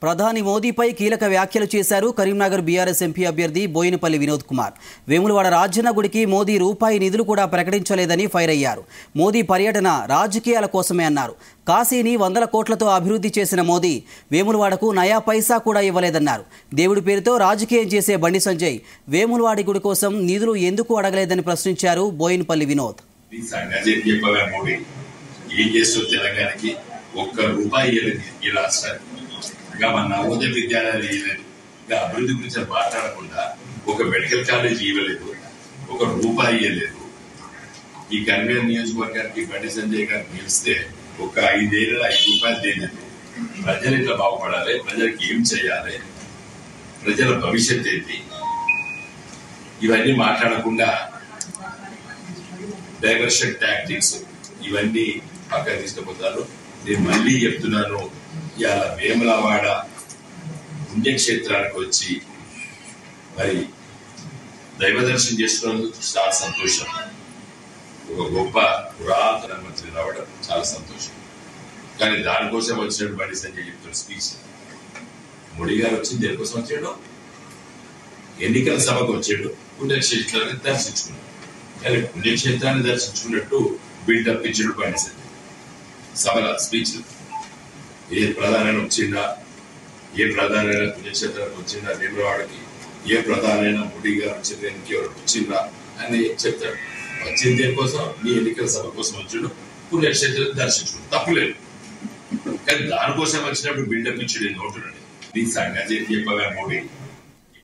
ప్రధాని మోదీపై కీలక వ్యాఖ్యలు చేశారు కరీంనగర్ బీఆర్ఎస్ ఎంపీ అభ్యర్థి బోయినపల్లి వినోద్ కుమార్ వేములవాడ రాజన్న గుడికి మోదీ రూపాయి నిధులు కూడా ప్రకటించలేదని ఫైర్ అయ్యారు మోదీ పర్యటన రాజకీయాల కోసమే అన్నారు కాశీని వందల కోట్లతో అభివృద్ధి చేసిన మోదీ వేములవాడకు నయా పైసా కూడా ఇవ్వలేదన్నారు దేవుడి పేరుతో రాజకీయం చేసే బండి సంజయ్ వేములవాడి గుడి కోసం నిధులు ఎందుకు అడగలేదని ప్రశ్నించారు బోయినపల్లి వినోద్ ఈ సంగతి చెప్పగా మోడీ ఏం చేస్తూ తెలంగాణకి ఒక్క రూపాయి ఇవ్వలేదు ఈ రాష్ట్రానికి ఇంకా మన నవోదయ విద్యాలయాలు ఇవ్వలేదు ఇంకా అభివృద్ధి గురించి మాట్లాడకుండా ఒక మెడికల్ కాలేజ్ ఇవ్వలేదు ఒక రూపాయి ఇవ్వలేదు ఈ కన్వీనర్ నియోజకవర్గానికి బండి సంజయ్ గారు గెలిస్తే ఒక ఐదేళ్ళ ఐదు రూపాయలు తేలేదు ప్రజలు ఇట్లా బాగుపడాలి ప్రజలకు ఏం చేయాలి ప్రజల భవిష్యత్ ఏంటి ఇవన్నీ మాట్లాడకుండా డైవర్షన్ టాక్టిక్స్ ఇవన్నీ పక్కన తీసుకుపోతారు నేను మళ్ళీ చెప్తున్నాను ఇవాళ వేములవాడ పుణ్యక్షేత్రానికి వచ్చి మరి దైవ దర్శనం చేసుకున్నందుకు చాలా సంతోషం ఒక గొప్ప పురాతన మంత్రి రావడం చాలా సంతోషం కానీ దానికోసం వచ్చినట్టు బండి సంజయ్ చెప్తున్న స్పీచ్ మోడీ గారు వచ్చింది దేనికోసం వచ్చాడు ఎన్నికల సభకు వచ్చాడు పుణ్యక్షేత్రాన్ని దర్శించుకున్నాడు కానీ పుణ్యక్షేత్రాన్ని దర్శించుకున్నట్టు బిల్డప్ ఇచ్చాడు బండి సంజయ్ సభల స్పీచ్ ఏ ప్రధానమైన వచ్చిందా ఏ ప్రధానమైన పుణ్యక్షేత్రానికి వచ్చిందా వేములవాడకి ఏ ప్రధానమైన మోడీ గారు వచ్చిందా ఇంకెవరు వచ్చిందా అని చెప్తాడు వచ్చింది దేనికోసం నీ ఎన్నికల సభ కోసం వచ్చాడు పుణ్యక్షేత్రాన్ని దర్శించుకున్నాడు తప్పులేదు కానీ దానికోసం వచ్చినప్పుడు బిల్డప్ ఇచ్చాడు నోటునండి నీ సంగతి చెప్పగా మోడీ